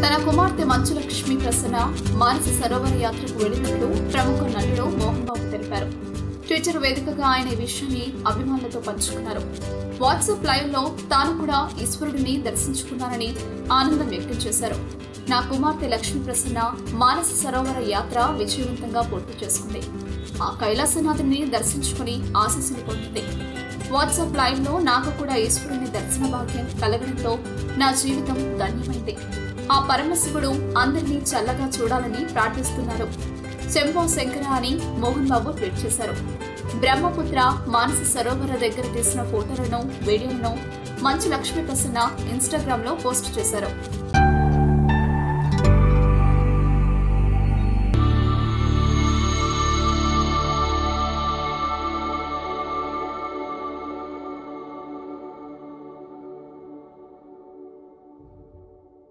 తన కుమార్తె మంచులక్ష్మి ప్రసన్న మానస సరోవర యాత్రకు వెళ్లినట్లు ప్రముఖ నటుడు మోహన్ బాబు తెలిపారు ట్విట్టర్ వేదికగా ఆయన ఈ విషయాన్ని అభిమానులతో పంచుకున్నారు వాట్సాప్ లైవ్ లో తాను కూడా ఈశ్వరుడిని దర్శించుకున్నానని ఆనందం వ్యక్తం చేశారు నా కుమార్తె లక్ష్మీ ప్రసన్న మానస సరోవర యాత్ర విజయవంతంగా పూర్తి చేసుకుంది ఆ కైలాసనాథుని దర్శించుకుని ఆశీస్సులు పొందింది వాట్సాప్ లైవ్ లో నాకు కూడా ఈశ్వరుని దర్శన భాగ్యం కలగడంతో నా జీవితం ధన్యమైంది ఆ పరమశివుడు అందరినీ చల్లగా చూడాలని ప్రార్థిస్తున్నారు చెంపో శంకర అని మోహన్ బాబు ట్వీట్ చేశారు బ్రహ్మపుత్ర మానస సరోవర దగ్గర తీసిన ఫోటోలను వీడియోలను మంచు లక్ష్మీ ప్రసన్న ఇన్స్టాగ్రామ్ లో పోస్ట్ చేశారు